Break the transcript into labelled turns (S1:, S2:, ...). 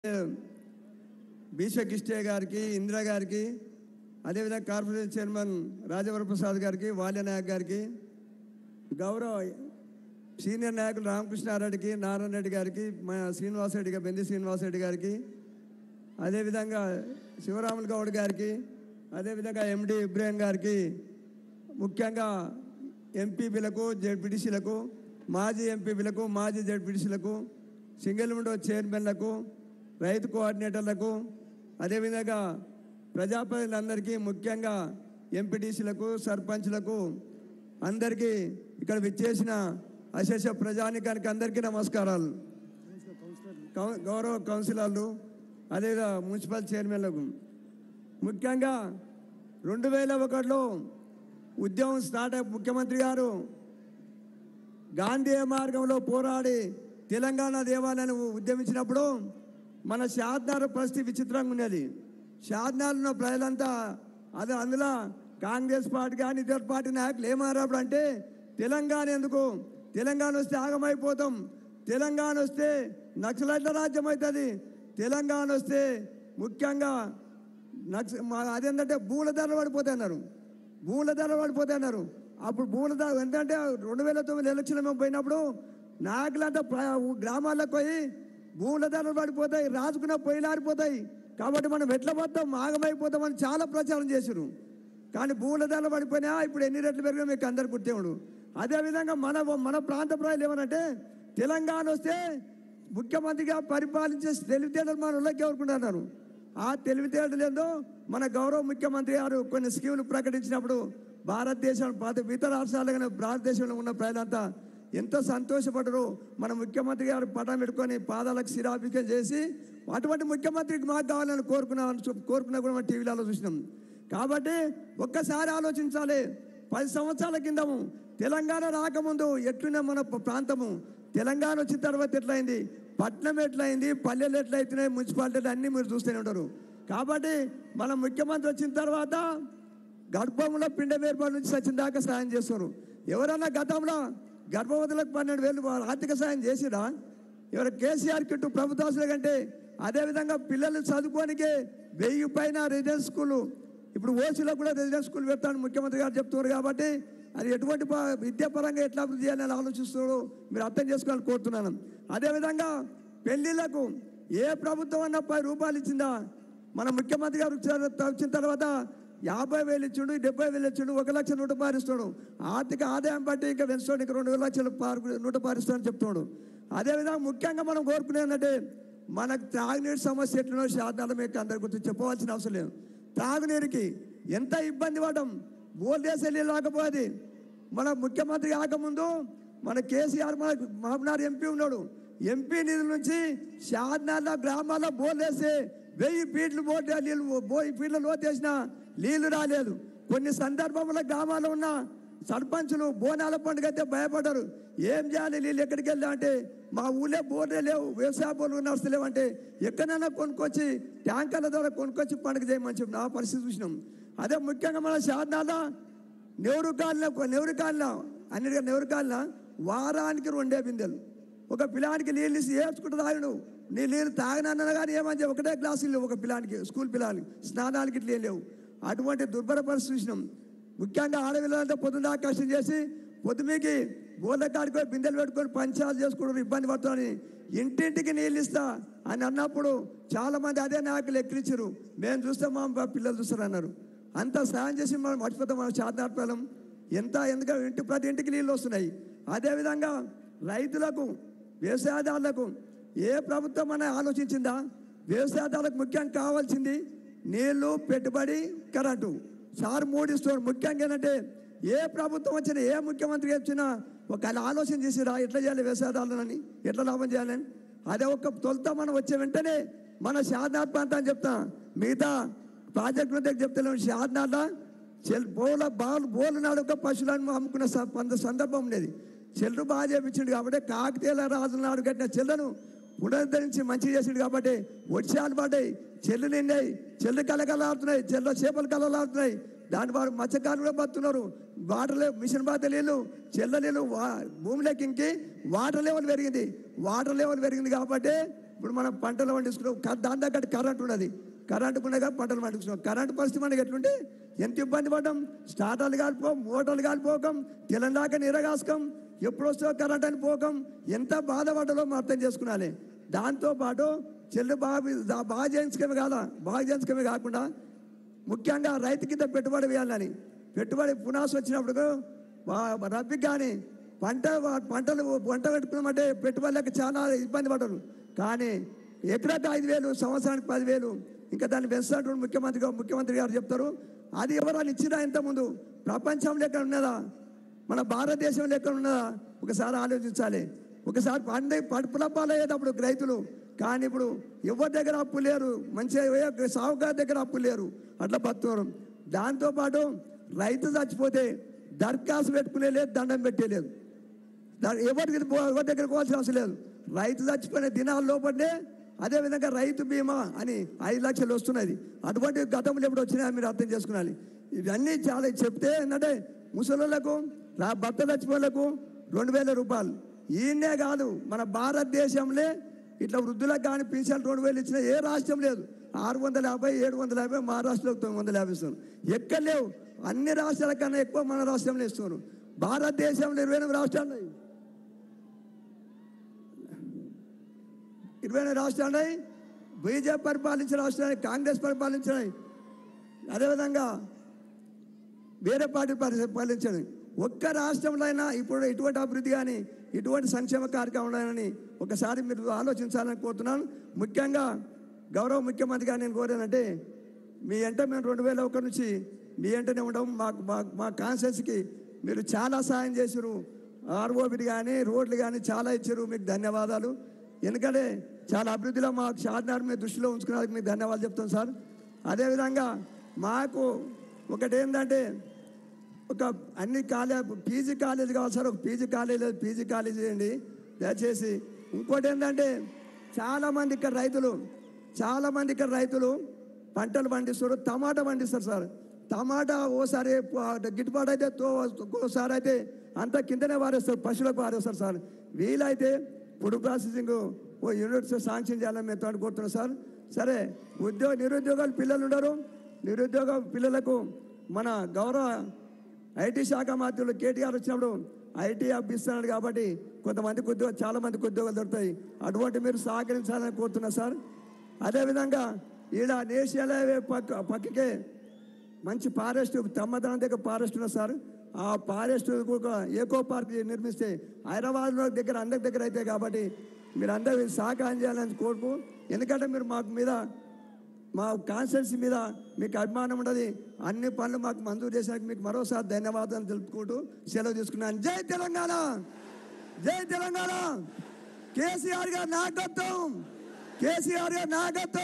S1: బీశ్వకిష్టే గారికి ఇందిరా గారికి అదేవిధంగా కార్పొరేషన్ చైర్మన్ రాజవర ప్రసాద్ గారికి వాల్య నాయక్ గారికి గౌరవ సీనియర్ నాయకులు రామకృష్ణారెడ్డికి నారాయణ రెడ్డి గారికి మా శ్రీనివాసరెడ్డి గారి బెంది శ్రీనివాసరెడ్డి గారికి అదేవిధంగా శివరాములు గౌడ్ గారికి అదేవిధంగా ఎండి ఇబ్రాహిం గారికి ముఖ్యంగా ఎంపీపీలకు జెడ్పీటీసీలకు మాజీ ఎంపీపీలకు మాజీ జెడ్పీటీసీలకు సింగిల్ విండో చైర్మన్లకు రైతు కోఆర్డినేటర్లకు అదేవిధంగా ప్రజాప్రతినిధులందరికీ ముఖ్యంగా ఎంపీటీసీలకు సర్పంచ్లకు అందరికీ ఇక్కడ విచ్చేసిన అశేష ప్రజానికానికి అందరికీ నమస్కారాలు కౌ- గౌరవ కౌన్సిలర్లు అదేవిధంగా మున్సిపల్ చైర్మన్లకు ముఖ్యంగా రెండు వేల ఒకటిలో ఉద్యమం స్టార్ట్ అయి ముఖ్యమంత్రి గారు గాంధీ మార్గంలో పోరాడి తెలంగాణ దేవాలయాన్ని ఉద్యమించినప్పుడు మన షాద్నార్ పరిస్థితి విచిత్రంగా ఉన్నది షాద్నార్ ఉన్న ప్రజలంతా అది అందులో కాంగ్రెస్ పార్టీ కానీ ఇతర పార్టీ నాయకులు ఏమారాడు అంటే తెలంగాణ ఎందుకు తెలంగాణ వస్తే ఆగమైపోతాం తెలంగాణ వస్తే నక్సలైట్ల రాజ్యం అవుతుంది తెలంగాణ వస్తే ముఖ్యంగా నక్స మా- అదేంటంటే భూముల ధరలు పడిపోతాయి అన్నారు భూముల ధరలు పడిపోతాయి అన్నారు అప్పుడు భూముల ధర ఎందుకంటే రెండు వేల తొమ్మిది ఎలక్షన్ మేము పోయినప్పుడు నాయకులంతా ప్ర- గ్రామాలకు పోయి భూముల ధరలు పడిపోతాయి రాజుకున్న పొయ్యిలారిపోతాయి కాబట్టి మనం ఎట్లా పోతాం ఆగమైపోతామని చాలా ప్రచారం చేశారు కానీ భూముల ధరలు పడిపోయినా ఇప్పుడు ఎన్ని రెట్లు పెరిగినా మీకు అందరు గుర్తేవుడు అదేవిధంగా మన మన ప్రాంత ప్రజలు ఏమనంటే తెలంగాణ వస్తే ముఖ్యమంత్రిగా పరిపాలించే తెలివితేటలు మన వాళ్ళకి ఎవరుకుంటున్నారు ఆ తెలివితేటలు ఏందో మన గౌరవ ముఖ్యమంత్రి గారు కొన్ని స్కీములు ప్రకటించినప్పుడు భారతదేశం పాత- ఇతర రాష్ట్రాలు కానీ భారతదేశంలో ఉన్న ప్రజలంతా ఎంతో సంతోషపడరు మన ముఖ్యమంత్రి గారు పటం పెట్టుకొని పాదాలకు శిరాభిషేకం చేసి అటువంటి ముఖ్యమంత్రికి మాకు కావాలని కోరుకున్నా కోరుకున్నా కూడా మనం టీవీలలో చూసినాం కాబట్టి ఒక్కసారి ఆలోచించాలి పది సంవత్సరాల కిందము తెలంగాణ రాకముందు ఎట్లున్న మన ప- ప్రాంతము తెలంగాణ వచ్చిన తర్వాత ఎట్లయింది పట్నం ఎట్లయింది పల్లెలు ఎట్లయితున్నాయి మున్సిపాలిటీలు అన్నీ మీరు చూస్తూనే ఉంటారు కాబట్టి మన ముఖ్యమంత్రి వచ్చిన తర్వాత గర్భంలో పిండ వేర్పాటు నుంచి సచిన దాకా సాయం చేస్తారు ఎవరన్నా గతంలో గర్భవతులకు పన్నెండు వేలు వారు ఆర్థిక సాయం చేసిరా ఎవరు కేసీఆర్ కిట్టు ప్రభుత్వాసుల కంటే అదేవిధంగా పిల్లలు చదువుకోనికే వెయ్యి పైన రెసిడెన్స్ స్కూలు ఇప్పుడు ఓసీలో కూడా రెసిడెన్స్ స్కూల్ పెడతాను ముఖ్యమంత్రి గారు చెప్తున్నారు కాబట్టి అది ఎటువంటి ప- విద్యాపరంగా ఎట్లా అభివృద్ధి చేయాలని ఆలోచిస్తున్నారో మీరు అర్థం చేసుకోవాలని కోరుతున్నాను అదేవిధంగా పెళ్లిళ్లకు ఏ ప్రభుత్వం అన్న పది రూపాయలు ఇచ్చిందా మన ముఖ్యమంత్రి గారు వచ్చిన- వచ్చిన తర్వాత యాభై వేలు ఇచ్చిండు డెబ్బై వేలు ఇచ్చిండు ఒక లక్ష నూట పారిస్తాడు ఆర్థిక ఆదాయం బట్టి ఇంకా పెంచుతాడు ఇంకా రెండు లక్షలు పారు నూట పారిస్తాడని చెప్తున్నాడు అదేవిధంగా ముఖ్యంగా మనం కోరుకునేది ఏంటంటే మనకు త్రాగునీటి సమస్య ఎట్లనో శాతాలు మీకు అందరి గురించి చెప్పవలసిన అవసరం లేదు త్రాగునీరుకి ఎంత ఇబ్బంది పడడం బోల్దేశ నీళ్ళు రాకపోయేది మన ముఖ్యమంత్రి కాకముందు మన కేసీఆర్ మన మహబూబ్నగర్ ఎంపీ ఉన్నాడు ఎంపీ నిధుల నుంచి షాద్నార్ల గ్రామాల్లో బోర్లేసి వెయ్యి ఫీట్లు బోట్ నీళ్ళు వెయ్యి ఫీట్ల లోతేసిన నీళ్లు రాలేదు కొన్ని సందర్భంలో గ్రామాల్లో ఉన్న సర్పంచులు బోనాల పండుగ అయితే భయపడ్డారు ఏం చేయాలి నీళ్ళు ఎక్కడికి వెళ్ళా అంటే మా ఊళ్ళో బోర్లే లేవు వ్యవసాయ బోర్లు నడుస్తలేవు అంటే ఎక్కడైనా కొనుక్కొచ్చి ట్యాంకర్ల ద్వారా కొనుక్కొచ్చి పండుగ చేయమని చెప్పి నా పరిస్థితి చూసినాం అదే ముఖ్యంగా మన షాద్నాల నెవరు కాలిన నెవరు కాలిన అన్నిటిగా నెవరు కాలిన వారానికి రెండే బిందెలు ఒక పిల్లానికి నీళ్ళు ఇసి ఏడ్చుకుంటూ తాగిను నీ నీళ్ళు తాగినన్నా కానీ ఏమని చెప్పి ఒకటే గ్లాసులు లేవు ఒక పిల్లానికి స్కూల్ పిల్లానికి స్నానానికి ఇట్లా ఏం లేవు అటువంటి దుర్భర పరిస్థితి చూసినాం ముఖ్యంగా ఆడపిల్లలంతా పొద్దున్న కష్టం చేసి పొద్దుమీకి బోర్ల కాడికి పోయి బిందెలు పెట్టుకొని పంచాలు చేసుకుంటారు ఇబ్బంది పడుతుందని ఇంటింటికి నీళ్ళు ఇస్తా అని అన్నప్పుడు చాలా మంది అదే నాయకులు ఎక్కిరించారు మేము చూస్తాం మా పిల్లలు చూస్తారు అన్నారు అంత సాయం చేసి మనం మర్చిపోతాం మన శాతార్థం ఎంత ఎందుకంటే ఇంటి ప్రతి ఇంటికి నీళ్ళు వస్తున్నాయి అదేవిధంగా రైతులకు వ్యవసాయదారులకు ఏ ప్రభుత్వం అనే ఆలోచించిందా వ్యవసాయదారులకు ముఖ్యంగా కావాల్సింది నీళ్లు పెట్టుబడి కరెంటు సార్ మూడిస్తాడు ముఖ్యంగా ఏంటంటే ఏ ప్రభుత్వం వచ్చినా ఏ ముఖ్యమంత్రి వచ్చినా ఒక ఆలోచన చేసిరా ఎట్లా చేయాలి వ్యవసాయదారులని ఎట్లా లాభం చేయాలని అదే ఒక తొలుత మనం వచ్చే వెంటనే మన షాద్నాథ్ ప్రాంతాన్ని చెప్తా మిగతా ప్రాజెక్టు దగ్గర చెప్తలేము షాద్నాథ్ చెల్ బోల బాలు బోలు నాడు ఒక పశువులను అమ్ముకున్న స- పంద సందర్భం ఉండేది చెల్లు బాగా చేపించిండు కాబట్టి కాకతీయుల రాజుల నాడు కట్టిన చెల్లను పునరుద్ధరించి మంచి చేసిండు కాబట్టి వర్షాలు పడ్డాయి చెల్లు నిండాయి చెల్లు కలకలాడుతున్నాయి చెల్ల చేపలు కలలాడుతున్నాయి దాని వారు మత్స్యకారులు కూడా బతున్నారు వాటర్ లెవెల్ మిషన్ బాధ నీళ్ళు చెల్ల నీళ్ళు వా- భూమిలోకి ఇంకి వాటర్ లెవెల్ పెరిగింది వాటర్ లెవెల్ పెరిగింది కాబట్టి ఇప్పుడు మనం పంటలు పండించుకున్నాం క- దాని దగ్గర కరెంట్ ఉన్నది కరెంట్ ఉండగా పంటలు పండించుకున్నాం కరెంట్ పరిస్థితి మనకి ఎట్లుంటే ఎంత ఇబ్బంది పడ్డాం స్టార్టర్లు కాలిపోం మోటార్లు కాలిపోకం తెలంగాణ నీరగాసుకం ఎప్పుడు వస్తుందో కరెంట్ అని పోకం ఎంత బాధపడ్డలో మనం అర్థం చేసుకున్నాలి దాంతోపాటు చెల్లు బాగా దా- బాగా చేయించుకమే కాదా బాగా చేయించుకమే కాకుండా ముఖ్యంగా రైతు కింద పెట్టుబడి వేయాలని పెట్టుబడి పునాసి వచ్చినప్పుడు వా- రబ్బీకి కానీ పంట వా- పంటలు పంట పెట్టుకున్నామంటే పెట్టుబడులకు చాలా ఇబ్బంది పడరు కానీ ఎకరాకి ఐదు వేలు సంవత్సరానికి పదివేలు ఇంకా దాన్ని పెంచుతుంటారు ముఖ్యమంత్రి గారు ముఖ్యమంత్రి గారు చెప్తారు అది ఎవరైనా ఇచ్చినా ఇంతకుముందు ప్రపంచంలో ఎక్కడ ఉన్నదా మన భారతదేశంలో ఎక్కడ ఉన్నదా ఒకసారి ఆలోచించాలి ఒకసారి పండి పడుపుల పాలయ్యేటప్పుడు రైతులు కానీ ఇప్పుడు ఎవరి దగ్గర అప్పు లేరు మంచిగా ఏ సావుకారు దగ్గర అప్పు లేరు అట్లా బతున్నారు దాంతోపాటు రైతు చచ్చిపోతే దరఖాస్తు పెట్టుకునే లేదు దండం పెట్టేలేదు దా- ఎవరికి పో- ఎవరి దగ్గర పోవాల్సిన అవసరం లేదు రైతు చచ్చిపోయిన దినాల లోపలనే అదేవిధంగా రైతు బీమా అని ఐదు లక్షలు వస్తున్నది అటువంటి గతంలో ఎప్పుడు వచ్చినాయో మీరు అర్థం చేసుకోవాలి ఇవన్నీ చాలా చెప్తే ఏంటంటే ముసలోళ్ళకు రా భర్త చచ్చిపోలకు రెండు వేల రూపాయలు ఈయనే కాదు మన భారతదేశంలో ఇట్లా వృద్ధులకు కానీ పింఛన్ రెండు వేలు ఇచ్చిన ఏ రాష్ట్రం లేదు ఆరు వందల యాభై ఏడు వందల యాభై మహారాష్ట్రలో తొమ్మిది వందల యాభై ఇస్తున్నారు ఎక్కడ లేవు అన్ని రాష్ట్రాల కన్నా ఎక్కువ మన రాష్ట్రంలో ఇస్తున్నారు భారతదేశంలో ఇరవై ఎనిమిది రాష్ట్రాలు ఉన్నాయి ఇరవై ఎనిమిది రాష్ట్రాలు ఉన్నాయి బీజేపీ పరిపాలించిన రాష్ట్రాలు కాంగ్రెస్ పరిపాలించినాయి అదేవిధంగా వేరే పార్టీ పరిపాలించాడు ఒక్క రాష్ట్రంలో అయినా ఇప్పుడు ఇటువంటి అభివృద్ధి కానీ ఇటువంటి సంక్షేమ కార్యక్రమాలని ఒకసారి మీరు ఆలోచించాలని కోరుతున్నాను ముఖ్యంగా గౌరవ ముఖ్యమంత్రి గారు నేను కోరానంటే మీ వెంట మేము రెండు వేల ఒకటి నుంచి మీ వెంటనే ఉండడం మాకు మా మా కాన్షియస్కి మీరు చాలా సాయం చేశారు ఆర్ఓబిడి కానీ రోడ్లు కానీ చాలా ఇచ్చారు మీకు ధన్యవాదాలు ఎందుకంటే చాలా అభివృద్ధిలో మాకు షాద్నార్ మీద దృష్టిలో ఉంచుకున్నందుకు మీకు ధన్యవాదాలు చెప్తాం సార్ అదేవిధంగా మాకు ఒకటి ఏంటంటే ఒక అన్ని కాలేజ్ పీజీ కాలేజ్ కావాలి సార్ ఒక పీజీ కాలేజ్ లేదు పీజీ కాలేజ్ చేయండి దయచేసి ఇంకోటి ఏంటంటే చాలామంది ఇక్కడ రైతులు చాలామంది ఇక్కడ రైతులు పంటలు పండిస్తారు టమాటా పండిస్తారు సార్ టమాటా ఓసారి ప- గిట్టుబాటు అయితే తో ఓసారి అయితే అంతా కిందనే వారేస్తారు పశువులకు వారేస్తారు సార్ వీలైతే ఫుడ్ ప్రాసెసింగ్ ఓ యూనిట్స్ శాంక్షన్ చేయాలని మేము తోడు కోరుతున్నాం సార్ సరే ఉద్యోగ నిరుద్యోగాలు పిల్లలు ఉండరు నిరుద్యోగ పిల్లలకు మన గౌరవ ఐటీ శాఖ మంత్రులు కేటీఆర్ వచ్చినప్పుడు ఐటీ హబ్ ఇస్తున్నాడు కాబట్టి కొంతమందికి ఉద్యోగం చాలా మందికి ఉద్యోగాలు దొరుకుతాయి అటువంటి మీరు సహకరించాలని కోరుతున్నా సార్ అదేవిధంగా ఈడ నేషనల్ హైవే పక్క పక్కకే మంచి ఫారెస్ట్ తమ్మదనం దగ్గర ఫారెస్ట్ ఉన్నది సార్ ఆ ఫారెస్ట్ ఒక ఏకో పార్క్ నిర్మిస్తే హైదరాబాద్ దగ్గర అందరి దగ్గర అయితే కాబట్టి మీరు అందరూ సహకారం చేయాలని కోరుకు ఎందుకంటే మీరు మాకు మీద మా కాన్స్టెన్సీ మీద మీకు అభిమానం ఉండదు అన్ని పనులు మాకు మంజూరు చేసినందుకు మీకు మరోసారి ధన్యవాదాలు తెలుపుకుంటూ సెలవు తీసుకున్నాను జై తెలంగాణ జై తెలంగాణ కేసీఆర్ గారి నాయకత్వం కేసీఆర్ గారి నాయకత్వం